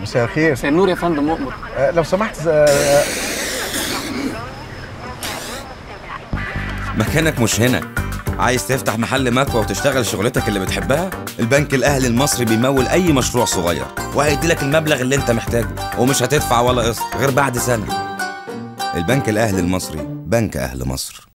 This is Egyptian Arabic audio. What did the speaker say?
مساء الخير مساء النور يا فندم مؤمر آه، لو سمحت آه، مكانك مش هنا عايز تفتح محل مكوى وتشتغل شغلتك اللي بتحبها البنك الاهلي المصري بيمول اي مشروع صغير وهيدي لك المبلغ اللي انت محتاجه ومش هتدفع ولا قسط غير بعد سنه البنك الاهلي المصري بنك اهل مصر